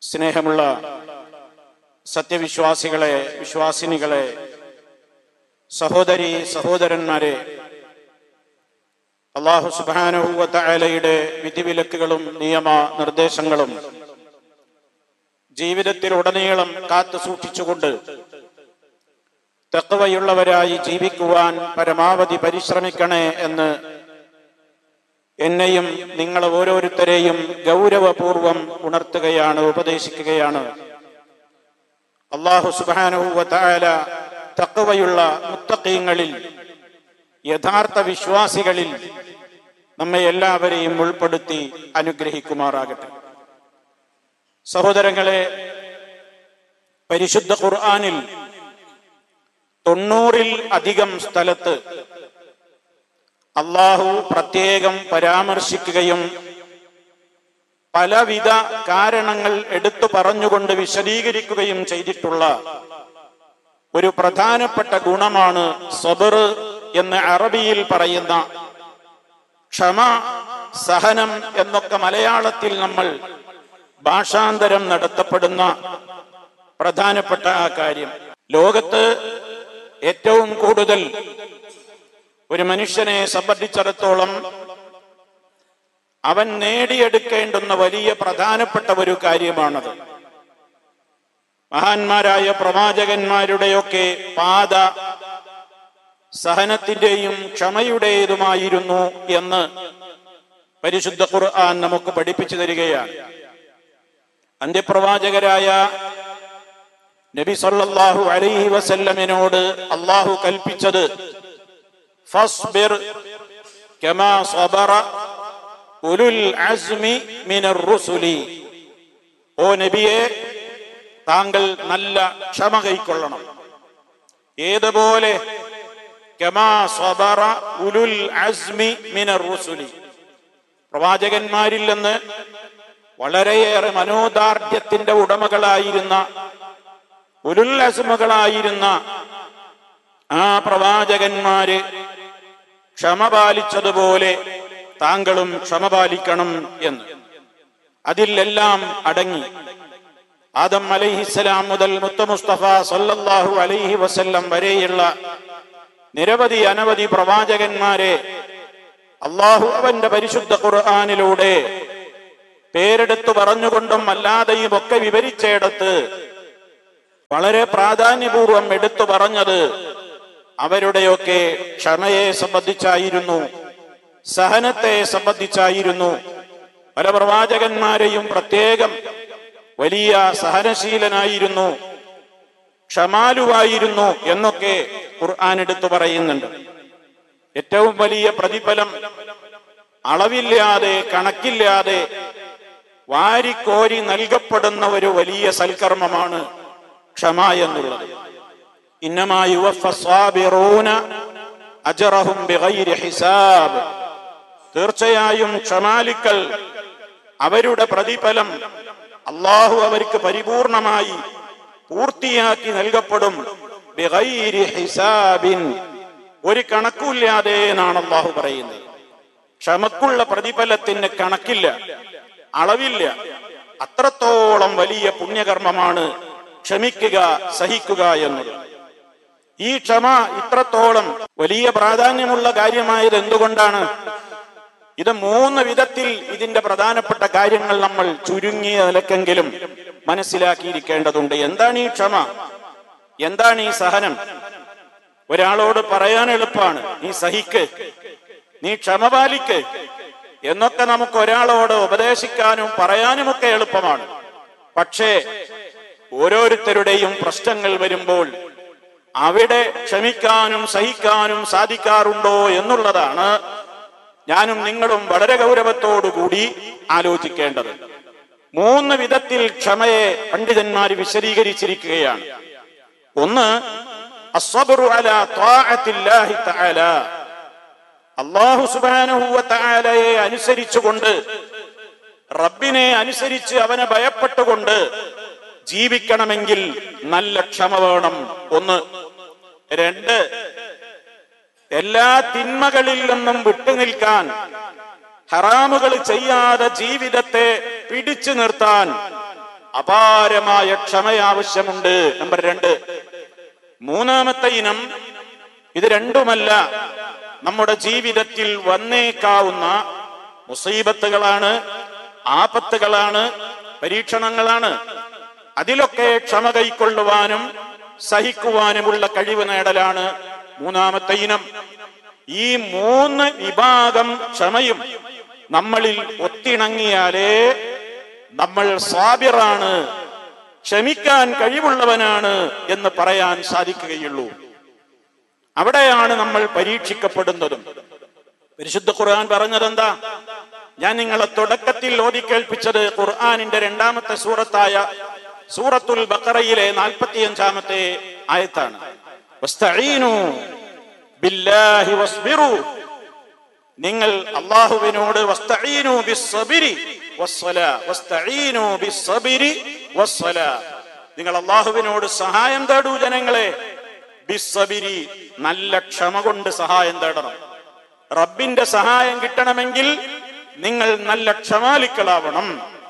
സ്നേഹമുള്ള സത്യവിശ്വാസികളെ വിശ്വാസിനികളെ സഹോദരി സഹോദരന്മാരെ അള്ളാഹു സുബാനുഭൂവത്തലയുടെ വിധിവിലക്കുകളും നിയമ നിർദ്ദേശങ്ങളും ജീവിതത്തിൽ ഉടനീളം കാത്തു സൂക്ഷിച്ചുകൊണ്ട് തെക്കവയുള്ളവരായി ജീവിക്കുവാൻ പരമാവധി പരിശ്രമിക്കണേ എന്ന് എന്നെയും നിങ്ങൾ ഓരോരുത്തരെയും ഗൗരവപൂർവം ഉണർത്തുകയാണ് ഉപദേശിക്കുകയാണ് അള്ളാഹു സുബാനുഭൂവത്തായ തക്കവയുള്ള മുത്തക്കീങ്ങളിൽ യഥാർത്ഥ വിശ്വാസികളിൽ നമ്മെ എല്ലാവരെയും ഉൾപ്പെടുത്തി അനുഗ്രഹിക്കുമാറാകട്ടെ സഹോദരങ്ങളെ പരിശുദ്ധ ഖുർആാനിൽ തൊണ്ണൂറിൽ അധികം സ്ഥലത്ത് അള്ളാഹു പ്രത്യേകം പരാമർശിക്കുകയും പലവിധ കാരണങ്ങൾ എടുത്തു പറഞ്ഞുകൊണ്ട് വിശദീകരിക്കുകയും ചെയ്തിട്ടുള്ള ഒരു പ്രധാനപ്പെട്ട ഗുണമാണ് സബർ എന്ന് അറബിയിൽ പറയുന്ന ക്ഷമ സഹനം എന്നൊക്കെ മലയാളത്തിൽ നമ്മൾ ഭാഷാന്തരം നടത്തപ്പെടുന്ന പ്രധാനപ്പെട്ട ആ കാര്യം ലോകത്ത് ഏറ്റവും കൂടുതൽ ഒരു മനുഷ്യനെ സംബന്ധിച്ചിടത്തോളം അവൻ നേടിയെടുക്കേണ്ടുന്ന വലിയ പ്രധാനപ്പെട്ട ഒരു കാര്യമാണത് മഹാന്മാരായ പ്രവാചകന്മാരുടെയൊക്കെ പാത സഹനത്തിന്റെയും ക്ഷമയുടേതുമായിരുന്നു എന്ന് പരിശുദ്ധ ഖുർആൻ നമുക്ക് പഠിപ്പിച്ചു തരികയാണ് അന്ത്യപ്രവാചകരായ നബി സല്ലല്ലാഹു അലൈഹി വസല്ലമിനോട് അള്ളാഹു കൽപ്പിച്ചത് ഫസ്ബിർ കമാ സബറ ഉലുൽ അസ്മി മിനർ റുസുലി ഓ നബിയെ താങ്കൾ നല്ല ക്ഷമ കൈക്കൊള്ളണം ഏതുപോലെ കമാ സബറ ഉലുൽ അസ്മി മിനർ റുസുലി പ്രവാചകന്മാരിൽ നിന്ന് വളരെയേറെ മനോദാർഢ്യത്തിന്റെ ഉടമകളായിരുന്ന ഉലുല്ലസ്മകളായിരുന്ന ആ പ്രവാചകന്മാര് ക്ഷമ പാലിച്ചതുപോലെ താങ്കളും ക്ഷമ പാലിക്കണം എന്ന് അതിലെല്ലാം അടങ്ങി ആദം അലൈഹിസ്സലാം മുതൽ മുത്ത മുസ്തഫ സല്ലല്ലാഹു അലൈഹി വസല്ലം വരെയുള്ള നിരവധി അനവധി പ്രവാചകന്മാരെ അള്ളാഹു അവന്റെ പരിശുദ്ധ ഖുർആാനിലൂടെ പേരെടുത്തു പറഞ്ഞുകൊണ്ടും അല്ലാതെയും ഒക്കെ വിവരിച്ചെടുത്ത് വളരെ പ്രാധാന്യപൂർവം എടുത്തു പറഞ്ഞത് അവരുടെയൊക്കെ ക്ഷമയെ സംബന്ധിച്ചായിരുന്നു സഹനത്തെ സംബന്ധിച്ചായിരുന്നു പല പ്രവാചകന്മാരെയും പ്രത്യേകം വലിയ സഹനശീലനായിരുന്നു ക്ഷമാലുവായിരുന്നു എന്നൊക്കെ ഖുർആൻ എടുത്തു പറയുന്നുണ്ട് ഏറ്റവും വലിയ പ്രതിഫലം അളവില്ലാതെ കണക്കില്ലാതെ വാരിക്കോരി നൽകപ്പെടുന്ന ഒരു വലിയ സൽക്കർമ്മമാണ് ക്ഷമ എന്നുള്ളത് ഇന്നമായി ഹിസാബ് തീർച്ചയായും ക്ഷമാലിക്കൽ അവരുടെ പ്രതിഫലം അള്ളാഹു അവർക്ക് പരിപൂർണമായി പൂർത്തിയാക്കി നൽകപ്പെടും ബിഗൈരി ഹിസാബിൻ ഒരു കണക്കുമില്ലാതെ എന്നാണ് അള്ളാഹു പറയുന്നത് ക്ഷമക്കുള്ള പ്രതിഫലത്തിന് കണക്കില്ല അളവില്ല അത്രത്തോളം വലിയ പുണ്യകർമ്മമാണ് ക്ഷമിക്കുക സഹിക്കുക എന്നത് ഈ ക്ഷമ ഇത്രത്തോളം വലിയ പ്രാധാന്യമുള്ള കാര്യമായത് എന്തുകൊണ്ടാണ് ഇത് മൂന്ന് വിധത്തിൽ ഇതിന്റെ പ്രധാനപ്പെട്ട കാര്യങ്ങൾ നമ്മൾ ചുരുങ്ങിയ നിലക്കെങ്കിലും മനസ്സിലാക്കിയിരിക്കേണ്ടതുണ്ട് എന്താണ് ഈ ക്ഷമ എന്താണ് ഈ സഹനം ഒരാളോട് പറയാൻ എളുപ്പമാണ് നീ സഹിക്ക് നീ ക്ഷമ പാലിക്ക് എന്നൊക്കെ നമുക്ക് ഒരാളോട് ഉപദേശിക്കാനും പറയാനുമൊക്കെ എളുപ്പമാണ് പക്ഷേ ഓരോരുത്തരുടെയും പ്രശ്നങ്ങൾ വരുമ്പോൾ അവിടെ ക്ഷമിക്കാനും സഹിക്കാനും സാധിക്കാറുണ്ടോ എന്നുള്ളതാണ് ഞാനും നിങ്ങളും വളരെ ഗൗരവത്തോടുകൂടി ആലോചിക്കേണ്ടത് മൂന്ന് വിധത്തിൽ ക്ഷമയെ പണ്ഡിതന്മാർ വിശദീകരിച്ചിരിക്കുകയാണ് ഒന്ന് അസ്വബറു അലാ ത്വാഅത്തില്ലാഹി തആല അള്ളാഹു സുബാനുഭൂവത്തായാലയെ അനുസരിച്ചുകൊണ്ട് റബ്ബിനെ അനുസരിച്ച് അവനെ ഭയപ്പെട്ടുകൊണ്ട് ജീവിക്കണമെങ്കിൽ നല്ല ക്ഷമ വേണം ഒന്ന് രണ്ട് എല്ലാ തിന്മകളിൽ നിന്നും വിട്ടുനിൽക്കാൻ ഹറാമുകൾ ചെയ്യാതെ ജീവിതത്തെ പിടിച്ചു നിർത്താൻ അപാരമായ ക്ഷമ ആവശ്യമുണ്ട് നമ്പർ രണ്ട് മൂന്നാമത്തെ ഇനം ഇത് രണ്ടുമല്ല നമ്മുടെ ജീവിതത്തിൽ വന്നേക്കാവുന്ന മുസീബത്തുകളാണ് ആപത്തുകളാണ് പരീക്ഷണങ്ങളാണ് അതിലൊക്കെ ക്ഷമ കൈക്കൊള്ളുവാനും സഹിക്കുവാനുമുള്ള കഴിവ് നേടലാണ് മൂന്നാമത്തെ ഇനം ഈ മൂന്ന് വിഭാഗം ക്ഷമയും നമ്മളിൽ ഒത്തിണങ്ങിയാലേ നമ്മൾ സ്വാബിറാണ് ക്ഷമിക്കാൻ കഴിവുള്ളവനാണ് എന്ന് പറയാൻ സാധിക്കുകയുള്ളൂ അവിടെയാണ് നമ്മൾ പരീക്ഷിക്കപ്പെടുന്നതും പരിശുദ്ധ ഖുർആൻ പറഞ്ഞതെന്താ ഞാൻ നിങ്ങളെ തുടക്കത്തിൽ ഓതി കേൾപ്പിച്ചത് ഖുർആനിന്റെ രണ്ടാമത്തെ സൂറത്തായ സൂറത്തുൽ ബക്കറയിലെ നാൽപ്പത്തിയഞ്ചാമത്തെ ആയത്താണ് വസ്തഈനു ബില്ലാഹി വസ്ബിറു നിങ്ങൾ അള്ളാഹുവിനോട് വസ്തഈനു ബിസ്സബിരി വസ്സലാ വസ്തഈനു ബിസ്സബിരി വസ്സലാ നിങ്ങൾ അള്ളാഹുവിനോട് സഹായം തേടൂ ജനങ്ങളെ ബിസ്സബിരി നല്ല ക്ഷമ കൊണ്ട് സഹായം തേടണം റബ്ബിന്റെ സഹായം കിട്ടണമെങ്കിൽ നിങ്ങൾ നല്ല ക്ഷമാലിക്കളാവണം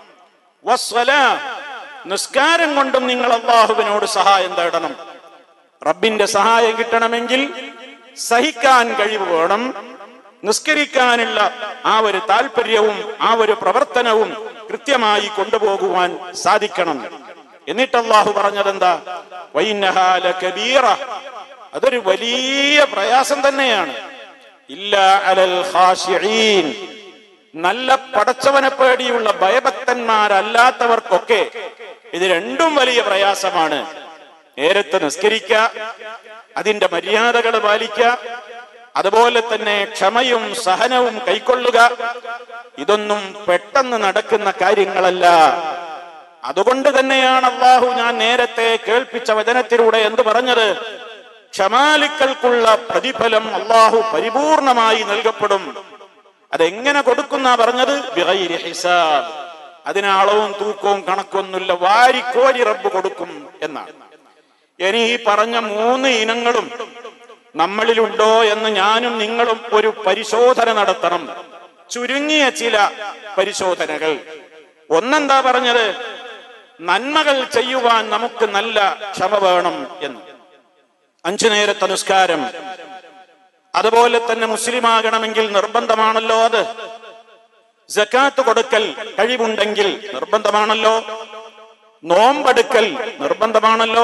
വസ്വല നിസ്കാരം കൊണ്ടും നിങ്ങൾ അള്ളാഹുവിനോട് സഹായം തേടണം റബ്ബിന്റെ സഹായം കിട്ടണമെങ്കിൽ സഹിക്കാൻ കഴിവ് വേണം നിസ്കരിക്കാനുള്ള ആ ഒരു താല്പര്യവും ആ ഒരു പ്രവർത്തനവും കൃത്യമായി കൊണ്ടുപോകുവാൻ സാധിക്കണം എന്നിട്ട് അള്ളാഹു പറഞ്ഞതെന്താ വൈനഹാല കബീറ അതൊരു വലിയ പ്രയാസം തന്നെയാണ് ഇല്ല അലൽ ഖാശിഈൻ നല്ല പടച്ചവനെ പേടിയുള്ള ഭയഭക്തന്മാരല്ലാത്തവർക്കൊക്കെ ഇത് രണ്ടും വലിയ പ്രയാസമാണ് നേരത്തെ നിസ്കരിക്ക അതിന്റെ മര്യാദകൾ പാലിക്ക അതുപോലെ തന്നെ ക്ഷമയും സഹനവും കൈക്കൊള്ളുക ഇതൊന്നും പെട്ടെന്ന് നടക്കുന്ന കാര്യങ്ങളല്ല അതുകൊണ്ട് തന്നെയാണ് അള്ളാഹു ഞാൻ നേരത്തെ കേൾപ്പിച്ച വചനത്തിലൂടെ എന്ത് പറഞ്ഞത് ക്ഷമാലിക്കൾക്കുള്ള പ്രതിഫലം അള്ളാഹു പരിപൂർണമായി നൽകപ്പെടും അതെങ്ങനെ കൊടുക്കുന്ന പറഞ്ഞത് ബിഗൈരി ഹിസാബ് അതിന് അളവും തൂക്കവും കണക്കൊന്നുമില്ല വാരിക്കോരി റബ്ബ് കൊടുക്കും എന്നാണ് ഇനി ഈ പറഞ്ഞ മൂന്ന് ഇനങ്ങളും നമ്മളിലുണ്ടോ എന്ന് ഞാനും നിങ്ങളും ഒരു പരിശോധന നടത്തണം ചുരുങ്ങിയ ചില പരിശോധനകൾ ഒന്നെന്താ പറഞ്ഞത് നന്മകൾ ചെയ്യുവാൻ നമുക്ക് നല്ല ക്ഷമ വേണം എന്ന് അഞ്ചു നേരത്തെ നിസ്കാരം അതുപോലെ തന്നെ മുസ്ലിമാകണമെങ്കിൽ നിർബന്ധമാണല്ലോ അത് ജക്കാത്ത് കൊടുക്കൽ കഴിവുണ്ടെങ്കിൽ നിർബന്ധമാണല്ലോ നോമ്പെടുക്കൽ നിർബന്ധമാണല്ലോ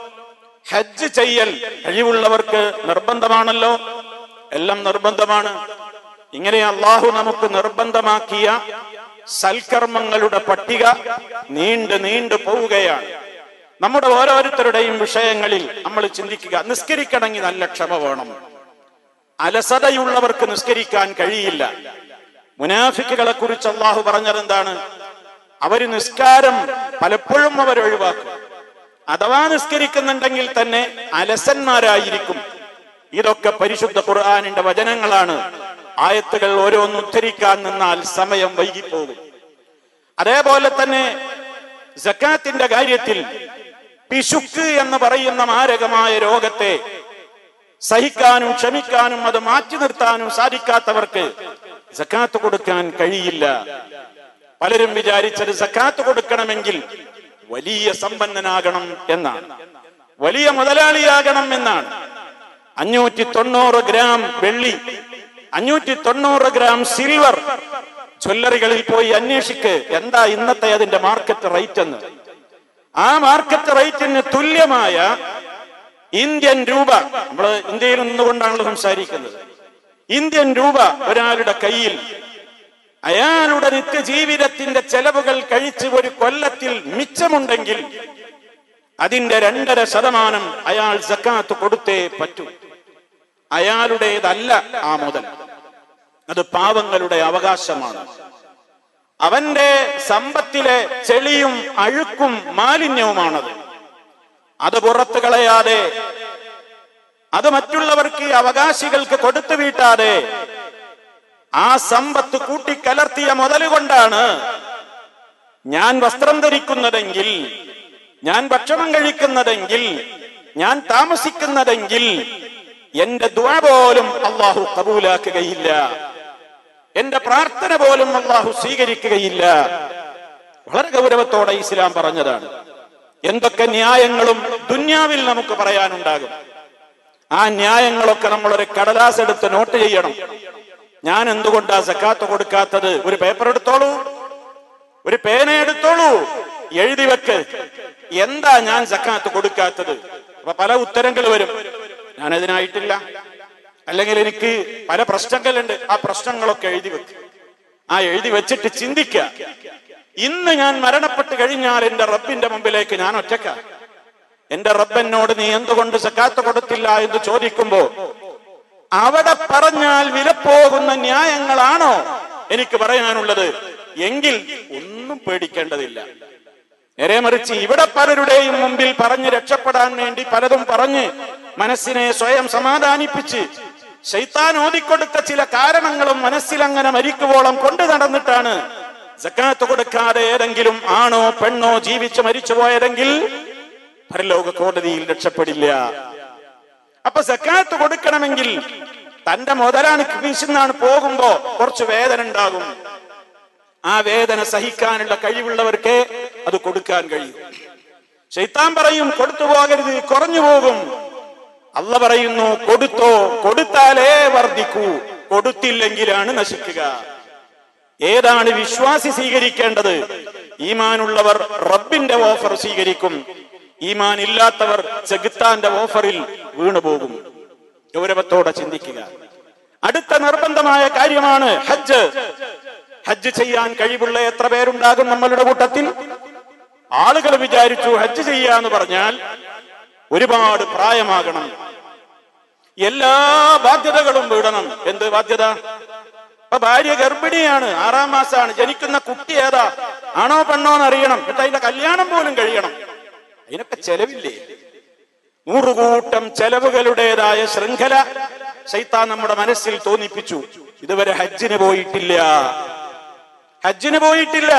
ഹജ്ജ് ചെയ്യൽ കഴിവുള്ളവർക്ക് നിർബന്ധമാണല്ലോ എല്ലാം നിർബന്ധമാണ് ഇങ്ങനെ അള്ളാഹു നമുക്ക് നിർബന്ധമാക്കിയ സൽക്കർമ്മങ്ങളുടെ പട്ടിക നീണ്ട് നീണ്ടു പോവുകയാണ് നമ്മുടെ ഓരോരുത്തരുടെയും വിഷയങ്ങളിൽ നമ്മൾ ചിന്തിക്കുക നിസ്കരിക്കണമെങ്കിൽ നല്ല ക്ഷമ വേണം അലസതയുള്ളവർക്ക് നിസ്കരിക്കാൻ കഴിയില്ല മുനാഫിക്കുകളെ കുറിച്ച് അള്ളാഹു പറഞ്ഞതെന്താണ് അവര് നിസ്കാരം പലപ്പോഴും അവർ ഒഴിവാക്കും അഥവാ നിസ്കരിക്കുന്നുണ്ടെങ്കിൽ തന്നെ അലസന്മാരായിരിക്കും ഇതൊക്കെ പരിശുദ്ധ ഖുർആാനിന്റെ വചനങ്ങളാണ് ആയത്തുകൾ ഓരോന്ന് ഉദ്ധരിക്കാൻ നിന്നാൽ സമയം വൈകിപ്പോകും അതേപോലെ തന്നെ ജക്കാത്തിന്റെ കാര്യത്തിൽ പിശുക്ക് എന്ന് പറയുന്ന മാരകമായ രോഗത്തെ സഹിക്കാനും ക്ഷമിക്കാനും അത് മാറ്റി നിർത്താനും സാധിക്കാത്തവർക്ക് സക്കാത്ത് കൊടുക്കാൻ കഴിയില്ല പലരും വിചാരിച്ചത് സക്കാത്ത് കൊടുക്കണമെങ്കിൽ വലിയ സമ്പന്നനാകണം എന്നാണ് വലിയ മുതലാളിയാകണം എന്നാണ് അഞ്ഞൂറ്റി തൊണ്ണൂറ് ഗ്രാം വെള്ളി അഞ്ഞൂറ്റി തൊണ്ണൂറ് ഗ്രാം സിൽവർ ജ്വല്ലറികളിൽ പോയി അന്വേഷിക്ക് എന്താ ഇന്നത്തെ അതിന്റെ മാർക്കറ്റ് റേറ്റ് എന്ന് ആ മാർക്കറ്റ് റേറ്റിന് തുല്യമായ ഇന്ത്യൻ രൂപ നമ്മൾ ഇന്ത്യയിൽ നിന്നുകൊണ്ടാണല്ലോ സംസാരിക്കുന്നത് ഇന്ത്യൻ രൂപ ഒരാളുടെ കയ്യിൽ അയാളുടെ നിത്യജീവിതത്തിന്റെ ചെലവുകൾ കഴിച്ച് ഒരു കൊല്ലത്തിൽ മിച്ചമുണ്ടെങ്കിൽ അതിന്റെ രണ്ടര ശതമാനം അയാൾ സക്കാത്ത് കൊടുത്തേ പറ്റൂ അയാളുടേതല്ല ആ മുതൽ അത് പാവങ്ങളുടെ അവകാശമാണ് അവന്റെ സമ്പത്തിലെ ചെളിയും അഴുക്കും മാലിന്യവുമാണത് അത് പുറത്തു കളയാതെ അത് മറ്റുള്ളവർക്ക് അവകാശികൾക്ക് കൊടുത്തു വീട്ടാതെ ആ സമ്പത്ത് കൂട്ടിക്കലർത്തിയ മുതലുകൊണ്ടാണ് ഞാൻ വസ്ത്രം ധരിക്കുന്നതെങ്കിൽ ഞാൻ ഭക്ഷണം കഴിക്കുന്നതെങ്കിൽ ഞാൻ താമസിക്കുന്നതെങ്കിൽ എന്റെ ദുആ പോലും അള്ളാഹു കബൂലാക്കുകയില്ല എന്റെ പ്രാർത്ഥന പോലും അള്ളാഹു സ്വീകരിക്കുകയില്ല വളരെ ഗൗരവത്തോടെ ഇസ്ലാം പറഞ്ഞതാണ് എന്തൊക്കെ ന്യായങ്ങളും ദുന്യാവിൽ നമുക്ക് പറയാനുണ്ടാകും ആ ന്യായങ്ങളൊക്കെ നമ്മളൊരു കടലാസ് എടുത്ത് നോട്ട് ചെയ്യണം ഞാൻ എന്തുകൊണ്ടാ സക്കാത്ത് കൊടുക്കാത്തത് ഒരു പേപ്പർ എടുത്തോളൂ ഒരു പേന എടുത്തോളൂ എഴുതി വെക്ക് എന്താ ഞാൻ സക്കാത്ത് കൊടുക്കാത്തത് അപ്പൊ പല ഉത്തരങ്ങൾ വരും ഞാൻ അതിനായിട്ടില്ല അല്ലെങ്കിൽ എനിക്ക് പല പ്രശ്നങ്ങളുണ്ട് ആ പ്രശ്നങ്ങളൊക്കെ എഴുതി വെക്ക് ആ എഴുതി വെച്ചിട്ട് ചിന്തിക്കുക ഇന്ന് ഞാൻ മരണപ്പെട്ട് കഴിഞ്ഞാൽ എന്റെ റബ്ബിന്റെ മുമ്പിലേക്ക് ഞാൻ ഒറ്റക്ക എന്റെ റബ്ബനോട് നീ എന്തുകൊണ്ട് സക്കാത്ത് കൊടുത്തില്ല എന്ന് ചോദിക്കുമ്പോ അവിടെ പറഞ്ഞാൽ വിലപ്പോകുന്ന ന്യായങ്ങളാണോ എനിക്ക് പറയാനുള്ളത് എങ്കിൽ ഒന്നും പേടിക്കേണ്ടതില്ല നേരെ മറിച്ച് ഇവിടെ പലരുടെയും മുമ്പിൽ പറഞ്ഞ് രക്ഷപ്പെടാൻ വേണ്ടി പലതും പറഞ്ഞ് മനസ്സിനെ സ്വയം സമാധാനിപ്പിച്ച് ശൈത്താൻ ഓതിക്കൊടുത്ത ചില കാരണങ്ങളും മനസ്സിൽ അങ്ങനെ മരിക്കുവോളം കൊണ്ടു നടന്നിട്ടാണ് സക്കാത്ത് കൊടുക്കാതെ ഏതെങ്കിലും ആണോ പെണ്ണോ ജീവിച്ച് മരിച്ചു പോയതെങ്കിൽ പരലോക കോടതിയിൽ രക്ഷപ്പെടില്ല അപ്പൊ സക്കാത്ത് കൊടുക്കണമെങ്കിൽ തന്റെ മുതലാണ് വീശുന്നാണ് പോകുമ്പോ കുറച്ച് വേദന ഉണ്ടാകും ആ വേദന സഹിക്കാനുള്ള കഴിവുള്ളവർക്ക് അത് കൊടുക്കാൻ കഴിയും ശൈത്താൻ പറയും കൊടുത്തു പോകരുത് കുറഞ്ഞു പോകും അല്ല പറയുന്നു കൊടുത്തോ കൊടുത്താലേ വർദ്ധിക്കൂ കൊടുത്തില്ലെങ്കിലാണ് നശിക്കുക ഏതാണ് വിശ്വാസി സ്വീകരിക്കേണ്ടത് ഈമാനുള്ളവർ റബ്ബിന്റെ ഓഫർ സ്വീകരിക്കും ഈമാൻ ഇല്ലാത്തവർ ചെകുത്താന്റെ ഓഫറിൽ വീണുപോകും ഗൗരവത്തോടെ ചിന്തിക്കുക അടുത്ത നിർബന്ധമായ കാര്യമാണ് ഹജ്ജ് ഹജ്ജ് ചെയ്യാൻ കഴിവുള്ള എത്ര പേരുണ്ടാകും നമ്മളുടെ കൂട്ടത്തിൽ ആളുകൾ വിചാരിച്ചു ഹജ്ജ് ചെയ്യാന്ന് പറഞ്ഞാൽ ഒരുപാട് പ്രായമാകണം എല്ലാ ബാധ്യതകളും വിടണം എന്ത് ബാധ്യത അപ്പൊ ഭാര്യ ഗർഭിണിയാണ് ആറാം മാസമാണ് ജനിക്കുന്ന കുട്ടി ഏതാ ആണോ പെണ്ണോ എന്ന് അറിയണം എന്നിട്ട് അതിന്റെ കല്യാണം പോലും കഴിയണം അതിനൊക്കെ ചെലവില്ലേ നൂറുകൂട്ടം ചെലവുകളുടേതായ ശൃംഖല ശൈത്താൻ നമ്മുടെ മനസ്സിൽ തോന്നിപ്പിച്ചു ഇതുവരെ ഹജ്ജിന് പോയിട്ടില്ല ഹജ്ജിന് പോയിട്ടില്ല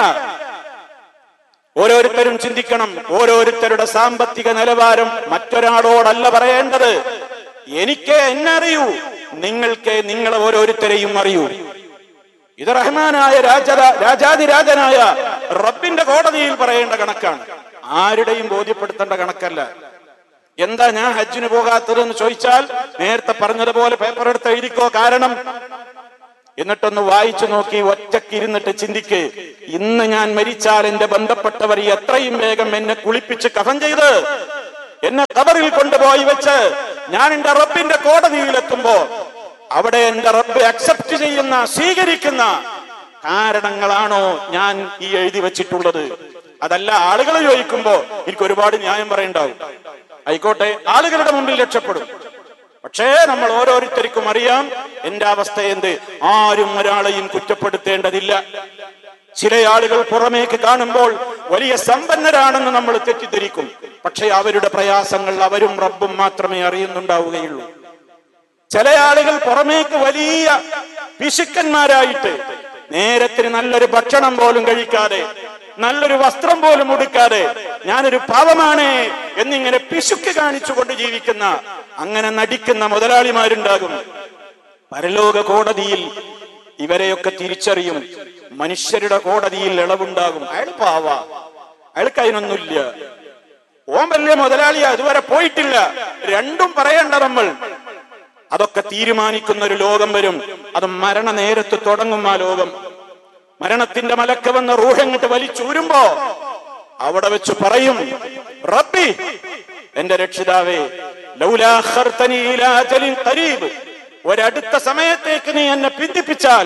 ഓരോരുത്തരും ചിന്തിക്കണം ഓരോരുത്തരുടെ സാമ്പത്തിക നിലവാരം മറ്റൊരാളോടല്ല പറയേണ്ടത് എനിക്ക് എന്നെ അറിയൂ നിങ്ങൾക്ക് നിങ്ങളെ ഓരോരുത്തരെയും അറിയൂ ഇത് റഹ്മാനായ രാജത രാജാതിരാജനായ റബ്ബിന്റെ കോടതിയിൽ പറയേണ്ട കണക്കാണ് ആരുടെയും ബോധ്യപ്പെടുത്തേണ്ട കണക്കല്ല എന്താ ഞാൻ ഹജ്ജിന് പോകാത്തതെന്ന് ചോദിച്ചാൽ നേരത്തെ പറഞ്ഞതുപോലെ പേപ്പർ എടുത്ത് എഴുതിക്കോ കാരണം എന്നിട്ടൊന്ന് വായിച്ചു നോക്കി ഒറ്റക്കിരുന്നിട്ട് ചിന്തിക്ക് ഇന്ന് ഞാൻ മരിച്ചാൽ എന്റെ ബന്ധപ്പെട്ടവർ എത്രയും വേഗം എന്നെ കുളിപ്പിച്ച് കഫൻ ചെയ്ത് എന്നെ കബറിൽ കൊണ്ടുപോയി വെച്ച് ഞാൻ എന്റെ റബ്ബിന്റെ കോടതിയിലെത്തുമ്പോ അവിടെ എന്റെ റബ്ബ് അക്സെപ്റ്റ് ചെയ്യുന്ന സ്വീകരിക്കുന്ന കാരണങ്ങളാണോ ഞാൻ ഈ എഴുതി വെച്ചിട്ടുള്ളത് അതല്ല ആളുകൾ ചോദിക്കുമ്പോ എനിക്ക് ഒരുപാട് ന്യായം പറയണ്ടാവും ആയിക്കോട്ടെ ആളുകളുടെ മുമ്പിൽ രക്ഷപ്പെടും പക്ഷേ നമ്മൾ ഓരോരുത്തർക്കും അറിയാം എന്റെ അവസ്ഥ എന്ത് ആരും ഒരാളെയും കുറ്റപ്പെടുത്തേണ്ടതില്ല ചില ആളുകൾ പുറമേക്ക് കാണുമ്പോൾ വലിയ സമ്പന്നരാണെന്ന് നമ്മൾ തെറ്റിദ്ധരിക്കും പക്ഷേ അവരുടെ പ്രയാസങ്ങൾ അവരും റബ്ബും മാത്രമേ അറിയുന്നുണ്ടാവുകയുള്ളൂ ചില ആളുകൾ പുറമേക്ക് വലിയ പിശുക്കന്മാരായിട്ട് നേരത്തിന് നല്ലൊരു ഭക്ഷണം പോലും കഴിക്കാതെ നല്ലൊരു വസ്ത്രം പോലും ഉടുക്കാതെ ഞാനൊരു പാവമാണ് എന്നിങ്ങനെ പിശുക്ക് കാണിച്ചുകൊണ്ട് ജീവിക്കുന്ന അങ്ങനെ നടിക്കുന്ന മുതലാളിമാരുണ്ടാകും പരലോക കോടതിയിൽ ഇവരെയൊക്കെ തിരിച്ചറിയും മനുഷ്യരുടെ കോടതിയിൽ ഇളവുണ്ടാകും അയാൾ പാവ അയാൾക്ക് അതിനൊന്നുമില്ല ഓൻ വലിയ മുതലാളിയാ ഇതുവരെ പോയിട്ടില്ല രണ്ടും പറയണ്ട നമ്മൾ അതൊക്കെ തീരുമാനിക്കുന്ന ഒരു ലോകം വരും അത് മരണ നേരത്ത് തുടങ്ങും ആ ലോകം മരണത്തിന്റെ മലക്ക് വന്ന് റൂഹങ്ങട്ട് വലിച്ചൂരുമ്പോ അവിടെ വെച്ച് പറയും റബ്ബി എന്റെ രക്ഷിതാവേ ലൗലാ ഖർതനി ഇലാ അജലിൻ ഖരീബ് ഒരടുത്ത സമയത്തേക്ക് നീ എന്നെ പിന്തിപ്പിച്ചാൽ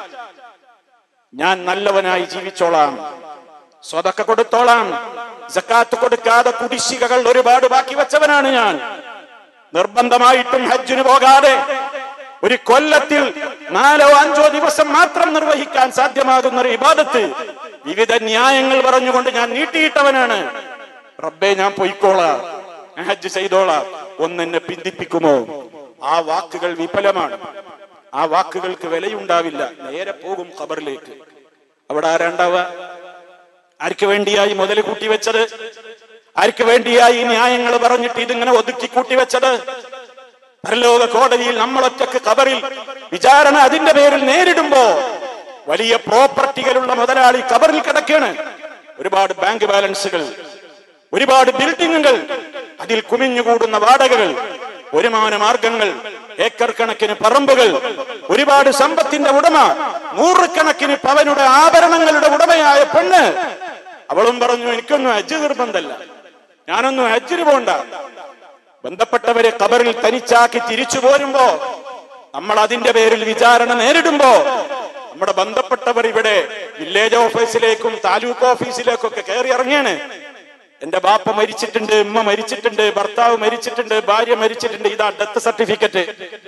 ഞാൻ നല്ലവനായി ജീവിച്ചോളാം സ്വതക്ക കൊടുത്തോളാം ജക്കാത്ത് കൊടുക്കാതെ കുടിശ്ശികകൾ ഒരുപാട് ബാക്കി വെച്ചവനാണ് ഞാൻ നിർബന്ധമായിട്ടും ഹജ്ജിന് പോകാതെ ഒരു കൊല്ലത്തിൽ നാലോ അഞ്ചോ ദിവസം മാത്രം നിർവഹിക്കാൻ സാധ്യമാകുന്ന ഒരു ഇബാദത്ത് വിവിധ ന്യായങ്ങൾ പറഞ്ഞുകൊണ്ട് ഞാൻ നീട്ടിയിട്ടവനാണ് റബ്ബെ ഞാൻ പൊയ്ക്കോളാം ഞാൻ ഹജ്ജ് ചെയ്തോളാം ഒന്നെന്നെ പിന്തിപ്പിക്കുമോ ആ വാക്കുകൾ വിഫലമാണ് ആ വാക്കുകൾക്ക് വിലയുണ്ടാവില്ല നേരെ പോകും ഖബറിലേക്ക് അവിടെ ആരാണ്ടാവുക ആർക്ക് വേണ്ടിയായി മുതൽ കൂട്ടി വെച്ചത് ആർക്ക് വേണ്ടിയായി ന്യായങ്ങൾ പറഞ്ഞിട്ട് ഇതിങ്ങനെ ഒതുക്കി കൂട്ടി വെച്ചത് പരലോക കോടതിയിൽ നമ്മളൊറ്റക്ക് കബറിൽ വിചാരണ അതിന്റെ പേരിൽ നേരിടുമ്പോ വലിയ പ്രോപ്പർട്ടികളുള്ള മുതലാളി കബറിൽ കിടക്കാണ് ഒരുപാട് ബാങ്ക് ബാലൻസുകൾ ഒരുപാട് ബിൽഡിങ്ങുകൾ അതിൽ കുമിഞ്ഞുകൂടുന്ന വാടകകൾ വരുമാന മാർഗങ്ങൾ ഏക്കർ കണക്കിന് പറമ്പുകൾ ഒരുപാട് സമ്പത്തിന്റെ ഉടമ നൂറുകണക്കിന് പവനുടെ ആഭരണങ്ങളുടെ ഉടമയായ പെണ്ണ് അവളും പറഞ്ഞു എനിക്കൊന്നും ഹജ്ജ് നിർബന്ധമല്ല ഞാനൊന്നും ഹജ്ജിന് പോണ്ട ബന്ധപ്പെട്ടവരെ കബറിൽ തനിച്ചാക്കി തിരിച്ചു പോരുമ്പോ നമ്മൾ അതിന്റെ പേരിൽ വിചാരണ നേരിടുമ്പോ നമ്മുടെ ബന്ധപ്പെട്ടവർ ഇവിടെ വില്ലേജ് ഓഫീസിലേക്കും താലൂക്ക് ഓഫീസിലേക്കും ഒക്കെ കയറി ഇറങ്ങിയാണ് എന്റെ ബാപ്പ മരിച്ചിട്ടുണ്ട് ഉമ്മ മരിച്ചിട്ടുണ്ട് ഭർത്താവ് മരിച്ചിട്ടുണ്ട് ഭാര്യ മരിച്ചിട്ടുണ്ട് ഇതാ ഡെത്ത് സർട്ടിഫിക്കറ്റ്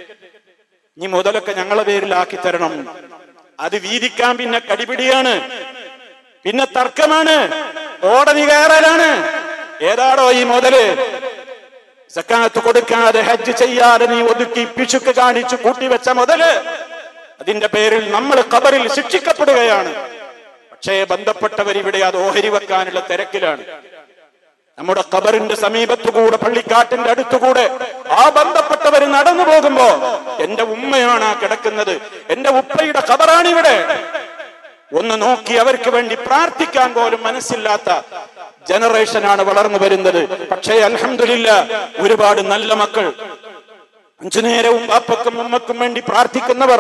ഇനി മുതലൊക്കെ ഞങ്ങളെ പേരിലാക്കി തരണം അത് വീതിക്കാൻ പിന്നെ കടിപിടിയാണ് പിന്നെ തർക്കമാണ് കോടതി കയറലാണ് ഏതാടോ ഈ മുതല് സക്കാത്ത് കൊടുക്കാതെ ഹജ്ജ് ചെയ്യാതെ നീ ഒതുക്കി പിശുക്ക് കാണിച്ചു കൂട്ടിവെച്ച മുതല് അതിന്റെ പേരിൽ നമ്മൾ കബറിൽ ശിക്ഷിക്കപ്പെടുകയാണ് പക്ഷേ ബന്ധപ്പെട്ടവർ ഇവിടെ അത് ഓഹരി വെക്കാനുള്ള തിരക്കിലാണ് നമ്മുടെ കബറിന്റെ സമീപത്തുകൂടെ പള്ളിക്കാട്ടിന്റെ അടുത്തുകൂടെ ആ ബന്ധപ്പെട്ടവർ നടന്നു പോകുമ്പോ എന്റെ ഉമ്മയാണ് ആ കിടക്കുന്നത് എന്റെ ഉപ്പയുടെ കബറാണിവിടെ ഒന്ന് നോക്കി അവർക്ക് വേണ്ടി പ്രാർത്ഥിക്കാൻ പോലും മനസ്സില്ലാത്ത ജനറേഷനാണ് വളർന്നു വരുന്നത് പക്ഷേ അൽഹംദുലില്ല ഒരുപാട് നല്ല മക്കൾ അഞ്ചു നേരവും ബാപ്പക്കും ഉമ്മക്കും വേണ്ടി പ്രാർത്ഥിക്കുന്നവർ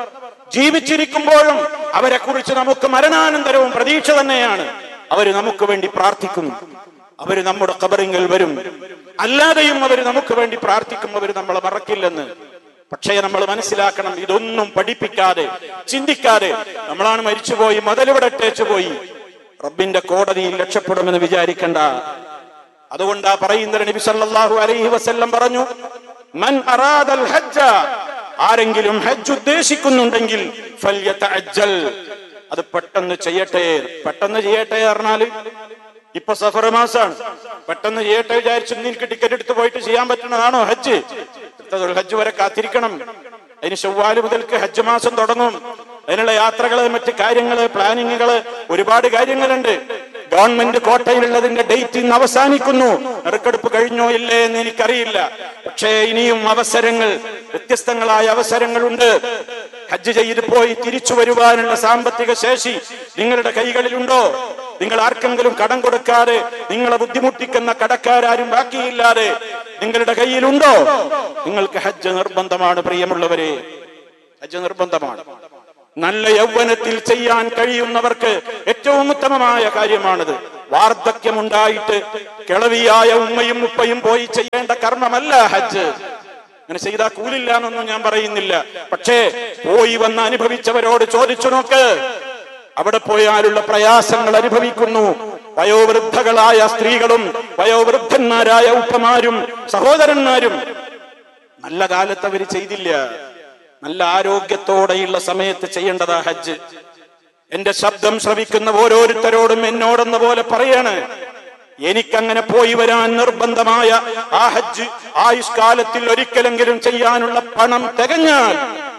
ജീവിച്ചിരിക്കുമ്പോഴും അവരെ കുറിച്ച് നമുക്ക് മരണാനന്തരവും പ്രതീക്ഷ തന്നെയാണ് അവര് നമുക്ക് വേണ്ടി പ്രാർത്ഥിക്കുന്നു അവര് നമ്മുടെ കബറിങ്ങൾ വരും അല്ലാതെയും അവര് നമുക്ക് വേണ്ടി പ്രാർത്ഥിക്കും അവര് നമ്മളെ മറക്കില്ലെന്ന് പക്ഷേ നമ്മൾ മനസ്സിലാക്കണം ഇതൊന്നും പഠിപ്പിക്കാതെ ചിന്തിക്കാതെ നമ്മളാണ് മരിച്ചുപോയി മതലിവിടെ പോയി റബ്ബിന്റെ കോടതിയിൽ രക്ഷപ്പെടുമെന്ന് വിചാരിക്കണ്ട അതുകൊണ്ടാ പറയുന്നത് നബി സല്ലല്ലാഹു അലൈഹി വസല്ലം പറഞ്ഞു മൻ അറാദൽ ഹജ്ജ ആരെങ്കിലും ഹജ്ജ് ഉദ്ദേശിക്കുന്നുണ്ടെങ്കിൽ ഫല്യതഅജ്ജൽ അത് പെട്ടെന്ന് ചെയ്യട്ടെ പെട്ടെന്ന് ചെയ്യട്ടെ പറഞ്ഞാല് ഇപ്പൊ സഫർ മാസാണ് പെട്ടെന്ന് ചെയ്യട്ടെ വിചാരിച്ചു എനിക്ക് ടിക്കറ്റ് എടുത്ത് പോയിട്ട് ചെയ്യാൻ പറ്റുന്നതാണോ ഹജ്ജ് അടുത്ത ഹജ്ജ് വരെ കാത്തിരിക്കണം അതിന് ചൊവ്വാല് മുതൽക്ക് ഹജ്ജ് മാസം തുടങ്ങും അതിനുള്ള യാത്രകള് മറ്റ് കാര്യങ്ങള് പ്ലാനിങ്ങുകള് ഒരുപാട് കാര്യങ്ങളുണ്ട് ഗവൺമെന്റ് കോട്ടയിലുള്ളതിന്റെ ഡേറ്റ് ഇന്ന് അവസാനിക്കുന്നു നറുക്കെടുപ്പ് കഴിഞ്ഞോ ഇല്ലേ എന്ന് എനിക്കറിയില്ല പക്ഷേ ഇനിയും അവസരങ്ങൾ വ്യത്യസ്തങ്ങളായ അവസരങ്ങളുണ്ട് ഹജ്ജ് ചെയ്ത് പോയി തിരിച്ചു വരുവാനുള്ള സാമ്പത്തിക ശേഷി നിങ്ങളുടെ കൈകളിലുണ്ടോ നിങ്ങൾ ആർക്കെങ്കിലും കടം കൊടുക്കാതെ നിങ്ങളെ ബുദ്ധിമുട്ടിക്കുന്ന കടക്കാരും ബാക്കിയില്ലാതെ നിങ്ങളുടെ കയ്യിലുണ്ടോ നിങ്ങൾക്ക് ഹജ്ജ് നിർബന്ധമാണ് പ്രിയമുള്ളവരെ ഹജ്ജ് നിർബന്ധമാണ് നല്ല യൗവനത്തിൽ ചെയ്യാൻ കഴിയുന്നവർക്ക് ഏറ്റവും ഉത്തമമായ കാര്യമാണിത് വാർദ്ധക്യമുണ്ടായിട്ട് കിളവിയായ ഉമ്മയും ഉപ്പയും പോയി ചെയ്യേണ്ട കർമ്മമല്ല ഹജ്ജ് അങ്ങനെ ചെയ്താൽ കൂലില്ല എന്നൊന്നും ഞാൻ പറയുന്നില്ല പക്ഷേ പോയി വന്ന് അനുഭവിച്ചവരോട് ചോദിച്ചു നോക്ക് അവിടെ പോയാലുള്ള പ്രയാസങ്ങൾ അനുഭവിക്കുന്നു വയോവൃദ്ധകളായ സ്ത്രീകളും വയോവൃദ്ധന്മാരായ ഉപ്പമാരും സഹോദരന്മാരും നല്ല കാലത്ത് അവര് ചെയ്തില്ല നല്ല ആരോഗ്യത്തോടെയുള്ള സമയത്ത് ചെയ്യേണ്ടതാ ഹജ്ജ് എന്റെ ശബ്ദം ശ്രവിക്കുന്ന ഓരോരുത്തരോടും എന്നോടെന്ന പോലെ പറയാണ് എനിക്കങ്ങനെ പോയി വരാൻ നിർബന്ധമായ ആ ഹജ്ജ് ആയുഷ്കാലത്തിൽ ഒരിക്കലെങ്കിലും ചെയ്യാനുള്ള പണം തികഞ്ഞാൽ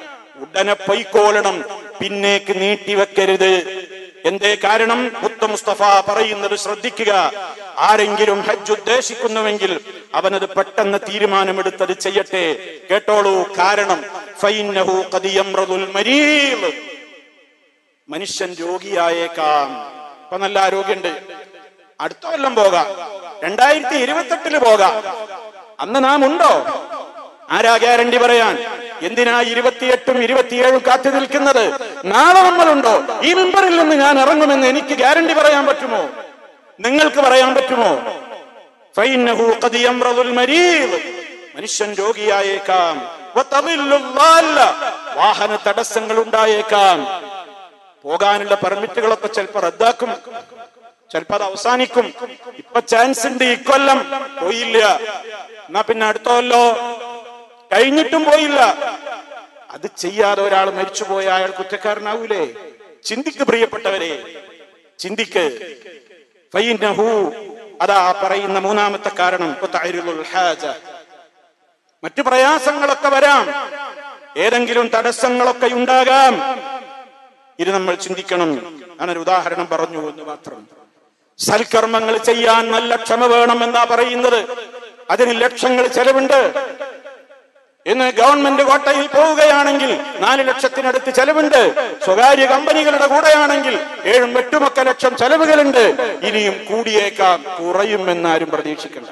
ഉടനെ പൊയ്ക്കോളണം പിന്നേക്ക് നീട്ടിവെക്കരുത് എന്തേ കാരണം മുത്ത മുസ്തഫ പറയുന്നത് ശ്രദ്ധിക്കുക ആരെങ്കിലും ഹജ്ജ് ഉദ്ദേശിക്കുന്നുവെങ്കിൽ അവനത് പെട്ടെന്ന് തീരുമാനമെടുത്തത് ചെയ്യട്ടെ കേട്ടോളൂ കാരണം ഫൈന്നഹു ഖദ് യംറദുൽ മരീദ്. മനുഷ്യൻ രോഗിയായേക്കാം ഇപ്പൊ നല്ല ആരോഗ്യമുണ്ട് അടുത്ത കൊല്ലം പോകാം രണ്ടായിരത്തി ഇരുപത്തെട്ടില് പോകാം അന്ന് നാം ഉണ്ടോ ആരാ ഗ്യാരണ്ടി പറയാൻ എന്തിനാ ഇരുപത്തിയെട്ടും ഇരുപത്തിയേഴും കാത്തു നിൽക്കുന്നത് നാളെ നമ്മളുണ്ടോ ഈ മെമ്പറിൽ നിന്ന് ഞാൻ ഇറങ്ങുമെന്ന് എനിക്ക് ഗ്യാരണ്ടി പറയാൻ പറ്റുമോ നിങ്ങൾക്ക് പറയാൻ പറ്റുമോ ഫൈന്നഹു ഖദ് യംറദുൽ മരീദ്. മനുഷ്യൻ രോഗിയായേക്കാം വതദില്ലു ളാല്ല. വാഹന തടസ്സങ്ങൾ ഉണ്ടായേക്കാം പോകാനുള്ള പെർമിറ്റുകളൊക്കെ ചിലപ്പോൾ റദ്ദാക്കും ചിലപ്പോ അത് അവസാനിക്കും ഇപ്പൊ ചാൻസ് ഉണ്ട് ഇക്കൊല്ലം പോയില്ല എന്നാ പിന്നെ അടുത്ത കൊല്ലോ കഴിഞ്ഞിട്ടും പോയില്ല അത് ചെയ്യാതെ ഒരാൾ മരിച്ചുപോയ അയാൾ കുറ്റക്കാരനാവൂലേ ചിന്തിക്ക് പ്രിയപ്പെട്ടവരെ ചിന്തിക്ക് ഫൈനഹു അതാ പറയുന്ന മൂന്നാമത്തെ കാരണം ഖുതഅരുൽ ഹാജ. മറ്റു പ്രയാസങ്ങളൊക്കെ വരാം ഏതെങ്കിലും തടസ്സങ്ങളൊക്കെ ഉണ്ടാകാം ഇത് നമ്മൾ ചിന്തിക്കണം ഞാനൊരു ഉദാഹരണം പറഞ്ഞു എന്ന് മാത്രം സൽക്കർമ്മങ്ങൾ ചെയ്യാൻ നല്ല ക്ഷമ വേണം എന്നാ പറയുന്നത് അതിന് ലക്ഷങ്ങൾ ചെലവുണ്ട് ഇന്ന് ഗവൺമെന്റ് കോട്ടയിൽ പോവുകയാണെങ്കിൽ നാല് ലക്ഷത്തിനടുത്ത് ചെലവുണ്ട് സ്വകാര്യ കമ്പനികളുടെ കൂടെയാണെങ്കിൽ ഏഴും എട്ടുമൊക്കെ ലക്ഷം ചെലവുകളുണ്ട് ഇനിയും കൂടിയേക്കാം കുറയുമെന്നാരും പ്രതീക്ഷിക്കണ്ട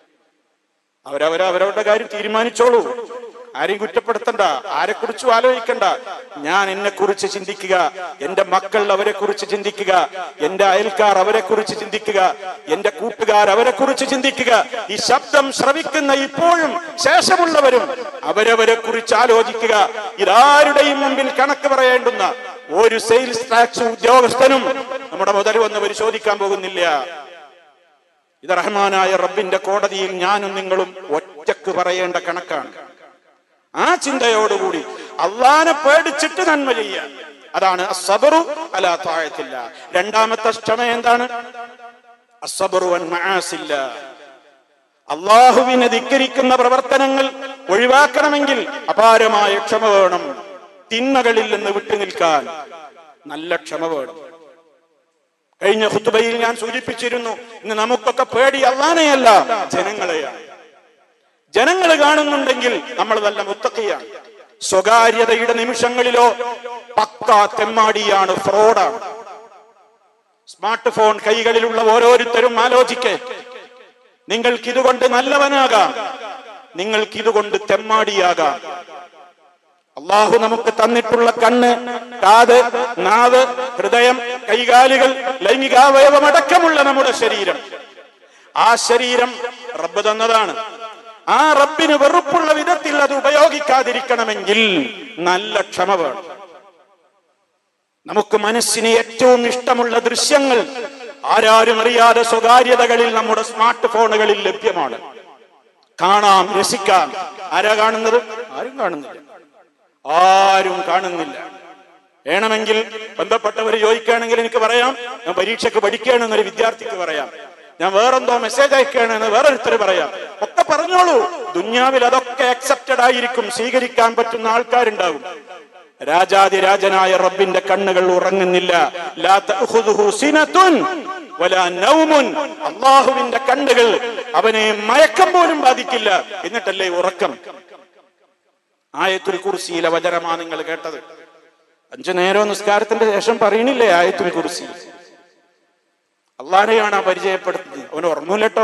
അവരവര അവരവരുടെ കാര്യം തീരുമാനിച്ചോളൂ ആരെയും കുറ്റപ്പെടുത്തണ്ട ആരെ കുറിച്ചും ആലോചിക്കണ്ട ഞാൻ എന്നെ കുറിച്ച് ചിന്തിക്കുക എന്റെ മക്കൾ അവരെ കുറിച്ച് ചിന്തിക്കുക എന്റെ അയൽക്കാർ അവരെ കുറിച്ച് ചിന്തിക്കുക എന്റെ കൂട്ടുകാർ അവരെ കുറിച്ച് ചിന്തിക്കുക ഈ ശബ്ദം ശ്രവിക്കുന്ന ഇപ്പോഴും ശേഷമുള്ളവരും അവരവരെ കുറിച്ച് ആലോചിക്കുക ഇതാരുടെയും മുമ്പിൽ കണക്ക് പറയേണ്ടുന്ന ഒരു സെയിൽസ് ടാക്സ് ഉദ്യോഗസ്ഥനും നമ്മുടെ മുതൽ വന്ന് പരിശോധിക്കാൻ പോകുന്നില്ല ഇത് റഹ്മാനായ റബ്ബിന്റെ കോടതിയിൽ ഞാനും നിങ്ങളും ഒറ്റക്ക് പറയേണ്ട കണക്കാണ് ആ ചിന്തയോടുകൂടി അള്ളാനെ പേടിച്ചിട്ട് നന്മ ചെയ്യാൻ അതാണ് അസബറു അല താഴത്തില്ല രണ്ടാമത്തെ ക്ഷമ എന്താണ് അസബറു അൻ മആസില്ല അള്ളാഹുവിനെ ധിക്കരിക്കുന്ന പ്രവർത്തനങ്ങൾ ഒഴിവാക്കണമെങ്കിൽ അപാരമായ ക്ഷമ വേണം തിന്മകളിൽ നിന്ന് വിട്ടുനിൽക്കാൻ നല്ല ക്ഷമ വേണം കഴിഞ്ഞ ഹുത്തുബയിൽ ഞാൻ സൂചിപ്പിച്ചിരുന്നു ഇന്ന് നമുക്കൊക്കെ പേടി അള്ളാനെയല്ല ജനങ്ങളെയാണ് ജനങ്ങൾ കാണുന്നുണ്ടെങ്കിൽ നമ്മൾ നല്ല മുത്തക്കിയാണ് സ്വകാര്യതയുടെ നിമിഷങ്ങളിലോ പക്ക തെമ്മാടിയാണ് ഫ്രോഡാണ് സ്മാർട്ട് ഫോൺ കൈകളിലുള്ള ഓരോരുത്തരും ആലോചിക്കേ നിങ്ങൾക്ക് ഇതുകൊണ്ട് നല്ലവനാകാം നിങ്ങൾക്ക് ഇതുകൊണ്ട് തെമ്മാടിയാകാം അള്ളാഹു നമുക്ക് തന്നിട്ടുള്ള കണ്ണ് കാത് നാവ് ഹൃദയം കൈകാലുകൾ ലൈംഗികാവയവമടക്കമുള്ള നമ്മുടെ ശരീരം ആ ശരീരം റബ്ബ് തന്നതാണ് ആ റബ്ബിന് വെറുപ്പുള്ള വിധത്തിൽ അത് ഉപയോഗിക്കാതിരിക്കണമെങ്കിൽ നല്ല ക്ഷമ വേണം നമുക്ക് മനസ്സിന് ഏറ്റവും ഇഷ്ടമുള്ള ദൃശ്യങ്ങൾ ആരാരും അറിയാതെ സ്വകാര്യതകളിൽ നമ്മുടെ സ്മാർട്ട് ഫോണുകളിൽ ലഭ്യമാണ് കാണാം രസിക്കാം ആരാ കാണുന്നത് ആരും കാണുന്നില്ല ആരും കാണുന്നില്ല വേണമെങ്കിൽ ബന്ധപ്പെട്ടവർ ചോദിക്കുകയാണെങ്കിൽ എനിക്ക് പറയാം ഞാൻ പരീക്ഷയ്ക്ക് പഠിക്കുകയാണെന്നൊരു വിദ്യാർത്ഥിക്ക് പറയാം ഞാൻ വേറെന്തോ മെസ്സേജ് അയക്കുകയാണെന്ന് വേറൊരുത്തർ പറയാം ഒക്കെ പറഞ്ഞോളൂ ദുന്യാവിൽ അതൊക്കെ അക്സെപ്റ്റഡ് ആയിരിക്കും സ്വീകരിക്കാൻ പറ്റുന്ന ആൾക്കാരുണ്ടാവും രാജാതിരാജനായ റബ്ബിന്റെ കണ്ണുകൾ ഉറങ്ങുന്നില്ല ലാ തഅഖുദുഹു സിനത്തുൻ വലാ നൗമുൻ അള്ളാഹുവിന്റെ കണ്ണുകൾ അവനെ മയക്കം പോലും ബാധിക്കില്ല എന്നിട്ടല്ലേ ഉറക്കം ആയത്തുൽ കുർസിയിലെ വചനമാ നിങ്ങൾ കേട്ടത് അഞ്ചു നേരോ നിസ്കാരത്തിന്റെ ശേഷം പറയണില്ലേ ആയത്തുൽ കുർസി അള്ളാനെയാണ് ആ പരിചയപ്പെടുത്തുന്നത് അവൻ ഉറങ്ങൂലട്ടോ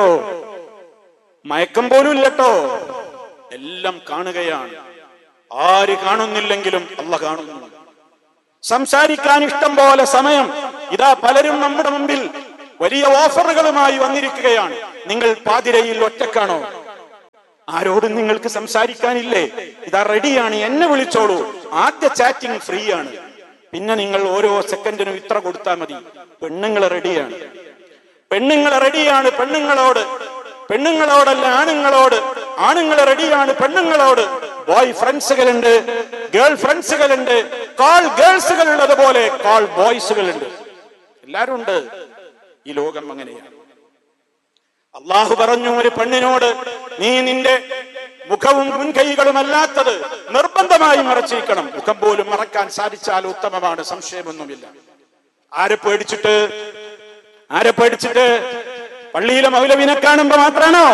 മയക്കം പോലും ഇല്ലട്ടോ എല്ലാം കാണുകയാണ് ആര് കാണുന്നില്ലെങ്കിലും അല്ല കാണുന്നു സംസാരിക്കാൻ ഇഷ്ടം പോലെ സമയം ഇതാ പലരും നമ്മുടെ മുമ്പിൽ വലിയ ഓഫറുകളുമായി വന്നിരിക്കുകയാണ് നിങ്ങൾ പാതിരയിൽ ഒറ്റക്കാണോ ആരോടും നിങ്ങൾക്ക് സംസാരിക്കാനില്ലേ ഇതാ റെഡിയാണ് എന്നെ വിളിച്ചോളൂ ആദ്യ ചാറ്റിംഗ് ഫ്രീ ആണ് പിന്നെ നിങ്ങൾ ഓരോ സെക്കൻഡിനും ഇത്ര കൊടുത്താൽ മതി പെണ്ണുങ്ങൾ റെഡിയാണ് പെണ്ണുങ്ങൾ റെഡിയാണ് പെണ്ണുങ്ങളോട് പെണ്ണുങ്ങളോടല്ല ആണുങ്ങളോട് ആണുങ്ങൾ റെഡിയാണ് പെണ്ണുങ്ങളോട് ബോയ് ഫ്രണ്ട്സുകളുണ്ട് ഗേൾ ഫ്രണ്ട്സുകളുണ്ട് കാൾ ഗേൾസുകൾ ഉള്ളതുപോലെ കാൾ ബോയ്സുകളുണ്ട് എല്ലാരും ഉണ്ട് ഈ ലോകം അങ്ങനെയാണ് അള്ളാഹു പറഞ്ഞു ഒരു പെണ്ണിനോട് നീ നിന്റെ മുഖവും മുൻകൈകളും അല്ലാത്തത് നിർബന്ധമായി മറച്ചിരിക്കണം മുഖം പോലും മറക്കാൻ സാധിച്ചാൽ ഉത്തമമാണ് സംശയമൊന്നുമില്ല ആരെ പേടിച്ചിട്ട് ആരെ പേടിച്ചിട്ട് പള്ളിയിലെ മൗലവിനെ കാണുമ്പോ മാത്രാണോ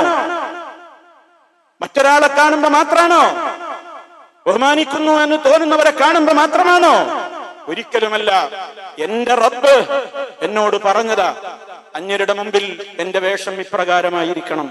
മറ്റൊരാളെ കാണുമ്പോ മാത്രാണോ ബഹുമാനിക്കുന്നു എന്ന് തോന്നുന്നവരെ കാണുമ്പോ മാത്രമാണോ ഒരിക്കലുമല്ല എന്റെ റബ്ബ് എന്നോട് പറഞ്ഞതാ അന്യരുടെ മുമ്പിൽ എന്റെ വേഷം ഇപ്രകാരമായിരിക്കണം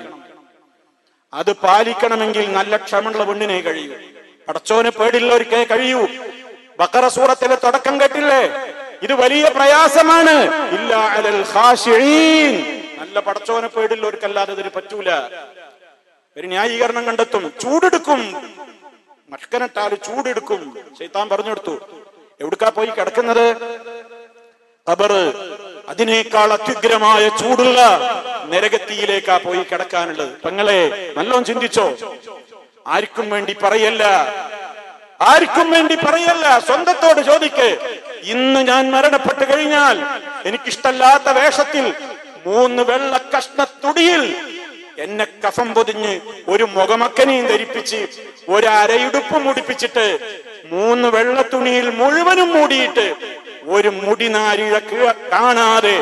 അത് പാലിക്കണമെങ്കിൽ നല്ല ക്ഷമയുള്ള പെണ്ണിനെ കഴിയൂ പടച്ചോന് പേടിയുള്ളവർക്കേ കഴിയൂ ബക്കറ സൂറത്തിലെ തുടക്കം കേട്ടില്ലേ ഇത് വലിയ പ്രയാസമാണ് ഇല്ല അലൽ ഖാശിഈൻ. നല്ല പടച്ചോനെ പേടിയുള്ളവർക്കല്ലാതെ ഇതിന് പറ്റൂല ഒരു ന്യായീകരണം കണ്ടെത്തും ചൂടെടുക്കും മഷ്കനട്ടാല് ചൂടെടുക്കും ശൈത്താൻ പറഞ്ഞു കൊടുത്തു എവിടുക്കാ പോയി കിടക്കുന്നത് ഖബറ് അതിനേക്കാൾ അത്യുഗ്രമായ ചൂടുള്ള നരകത്തിയിലേക്കാ പോയി കിടക്കാനുള്ളത് പെങ്ങളെ നല്ലോണം ചിന്തിച്ചോ ആർക്കും വേണ്ടി പറയല്ല ആർക്കും വേണ്ടി പറയല്ല സ്വന്തത്തോട് ചോദിക്ക് ഇന്ന് ഞാൻ മരണപ്പെട്ടു കഴിഞ്ഞാൽ എനിക്കിഷ്ടല്ലാത്ത വേഷത്തിൽ മൂന്ന് വെള്ള കഷ്ണത്തുടിയിൽ എന്നെ കഫം പൊതിഞ്ഞ് ഒരു മുഖമക്കനെയും ധരിപ്പിച്ച് ഒരു അരയുടുപ്പ് മുടിപ്പിച്ചിട്ട് മൂന്ന് വെള്ളത്തുണിയിൽ മുഴുവനും മൂടിയിട്ട് ഒരു മുടിനാരിഴ കീഴ കാണാതെ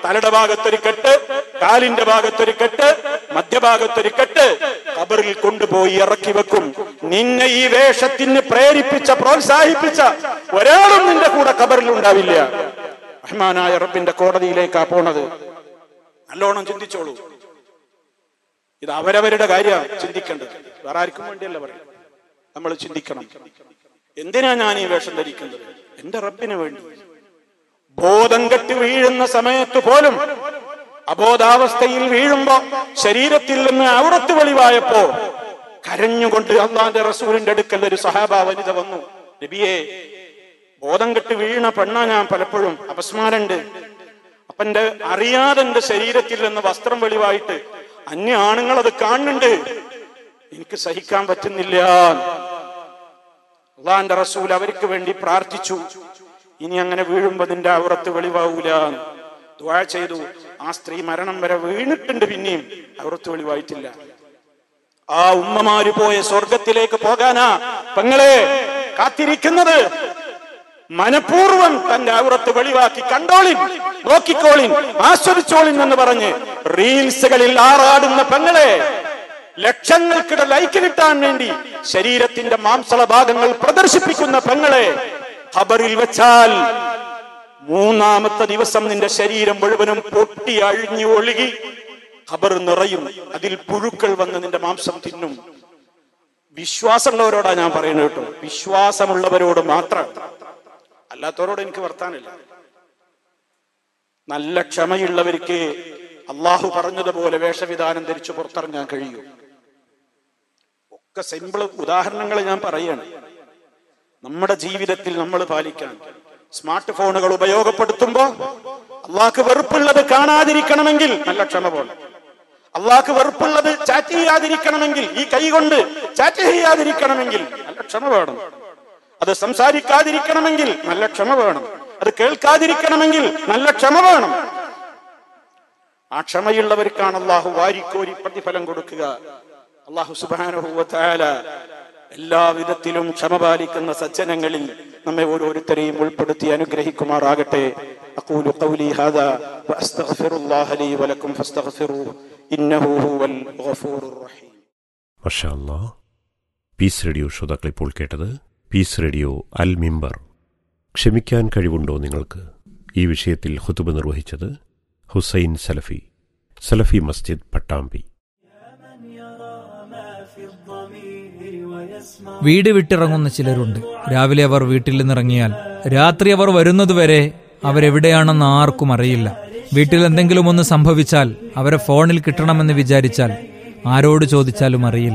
തലയുടെ ഭാഗത്തൊരു കെട്ട് കാലിന്റെ ഭാഗത്തൊരു കെട്ട് മധ്യഭാഗത്തൊരു കെട്ട് കബറിൽ കൊണ്ടുപോയി ഇറക്കി വെക്കും നിന്നെ ഈ വേഷത്തിന് പ്രേരിപ്പിച്ച പ്രോത്സാഹിപ്പിച്ച ഒരാളും നിന്റെ കൂടെ കബറിൽ ഉണ്ടാവില്ല റഹ്മാനായ റബ്ബിന്റെ കോടതിയിലേക്കാ പോണത് നല്ലോണം ചിന്തിച്ചോളൂ ഇത് അവരവരുടെ കാര്യമാണ് ചിന്തിക്കേണ്ടത് വേറെ ആർക്കും വേണ്ടിയല്ല പറയും നമ്മൾ ചിന്തിക്കണം എന്തിനാ ഞാൻ ഈ വേഷം ധരിക്കുന്നത് എന്റെ റബ്ബിന് വേണ്ടി ബോധം കെട്ട് വീഴുന്ന സമയത്ത് പോലും അബോധാവസ്ഥയിൽ വീഴുമ്പോ ശരീരത്തിൽ നിന്ന് ഔറത്ത് വെളിവായപ്പോ കരഞ്ഞുകൊണ്ട് അള്ളാന്റെ റസൂലിന്റെ അടുക്കൽ ഒരു സഹാബ വനിത വന്നു നബിയെ ബോധം കെട്ട് വീണ പെണ്ണ ഞാൻ പലപ്പോഴും അപസ്മാരണ്ട് അപ്പന്റെ അറിയാതെ എന്റെ ശരീരത്തിൽ നിന്ന് വസ്ത്രം വെളിവായിട്ട് അന്യ ആണുങ്ങൾ അത് കാണുന്നുണ്ട് എനിക്ക് സഹിക്കാൻ പറ്റുന്നില്ല അള്ളാന്റെ റസൂൽ അവർക്ക് വേണ്ടി പ്രാർത്ഥിച്ചു ഇനി അങ്ങനെ വീഴുമ്പോ നിന്റെ ഔറത്ത് വെളിവാവൂല ദ്വാ ചെയ്തു ആ സ്ത്രീ മരണം വരെ വീണിട്ടുണ്ട് പിന്നെയും ഔറത്ത് വെളിവായിട്ടില്ല ആ ഉമ്മമാര് പോയ സ്വർഗത്തിലേക്ക് പോകാനാ പെങ്ങളെ കാത്തിരിക്കുന്നത് മനഃപൂർവ്വം തന്റെ ഔറത്ത് വെളിവാക്കി കണ്ടോളിൻ നോക്കിക്കോളിൻ ആസ്വദിച്ചോളിൻ എന്ന് പറഞ്ഞ് റീൽസുകളിൽ ആറാടുന്ന പെങ്ങളെ ലക്ഷങ്ങൾക്കിടെ ലൈക്ക് കിട്ടാൻ വേണ്ടി ശരീരത്തിന്റെ മാംസള ഭാഗങ്ങൾ പ്രദർശിപ്പിക്കുന്ന പെങ്ങളെ ഖബറിൽ വെച്ചാൽ മൂന്നാമത്തെ ദിവസം നിന്റെ ശരീരം മുഴുവനും പൊട്ടി അഴിഞ്ഞു ഒഴുകി ഖബർ നിറയും അതിൽ പുഴുക്കൾ വന്ന് നിന്റെ മാംസം തിന്നും വിശ്വാസമുള്ളവരോടാ ഞാൻ പറയുന്നത് കേട്ടോ വിശ്വാസമുള്ളവരോട് മാത്രം അല്ലാത്തവരോട് എനിക്ക് വർത്താനില്ല നല്ല ക്ഷമയുള്ളവർക്ക് അള്ളാഹു പറഞ്ഞതുപോലെ വേഷവിധാനം ധരിച്ചു പുറത്തിറങ്ങാൻ കഴിയൂ ഒക്കെ സിമ്പിൾ ഉദാഹരണങ്ങൾ ഞാൻ പറയാണ് നമ്മുടെ ജീവിതത്തിൽ നമ്മൾ പാലിക്കാൻ സ്മാർട്ട് ഫോണുകൾ ഉപയോഗപ്പെടുത്തുമ്പോ അള്ളാഹ്ക്ക് വെറുപ്പുള്ളത് കാണാതിരിക്കണമെങ്കിൽ നല്ല ക്ഷമ വേണം അള്ളാഹ്ക്ക് വെറുപ്പുള്ളത് ചാറ്റ് ചെയ്യാതിരിക്കണമെങ്കിൽ ഈ കൈ കൊണ്ട് ചാറ്റ് ചെയ്യാതിരിക്കണമെങ്കിൽ നല്ല ക്ഷമ വേണം അത് സംസാരിക്കാതിരിക്കണമെങ്കിൽ നല്ല ക്ഷമ വേണം അത് കേൾക്കാതിരിക്കണമെങ്കിൽ നല്ല ക്ഷമ വേണം ആ ക്ഷമയുള്ളവർക്കാണ് അള്ളാഹു വാരിക്കോരി പ്രതിഫലം കൊടുക്കുക അള്ളാഹു സുബാനുഭൂവത്തായ എല്ലാവിധത്തിലും ക്ഷമ പാലിക്കുന്ന സജ്ജനങ്ങളിൽ നമ്മെ ഓരോരുത്തരെയും ഉൾപ്പെടുത്തി അനുഗ്രഹിക്കുമാറാകട്ടെ أقول قولي هذا وأستغفر الله لي ولكم فاستغفروه إنه هو الغفور الرحيم മഷാ അല്ലാ പീസ് റേഡിയോ ശ്രോതാക്കൾ ഇപ്പോൾ കേട്ടത് പീസ് റേഡിയോ അൽ മിമ്പർ ക്ഷമിക്കാൻ കഴിവുണ്ടോ നിങ്ങൾക്ക് ഈ വിഷയത്തിൽ ഹുതുബ നിർവഹിച്ചത് ഹുസൈൻ സലഫി സലഫി മസ്ജിദ് പട്ടാമ്പി വീട് വിട്ടിറങ്ങുന്ന ചിലരുണ്ട് രാവിലെ അവർ വീട്ടിൽ നിന്നിറങ്ങിയാൽ രാത്രി അവർ വരുന്നതുവരെ അവരെവിടെയാണെന്ന് ആർക്കും അറിയില്ല വീട്ടിൽ എന്തെങ്കിലും ഒന്ന് സംഭവിച്ചാൽ അവരെ ഫോണിൽ കിട്ടണമെന്ന് വിചാരിച്ചാൽ ആരോട് ചോദിച്ചാലും അറിയില്ല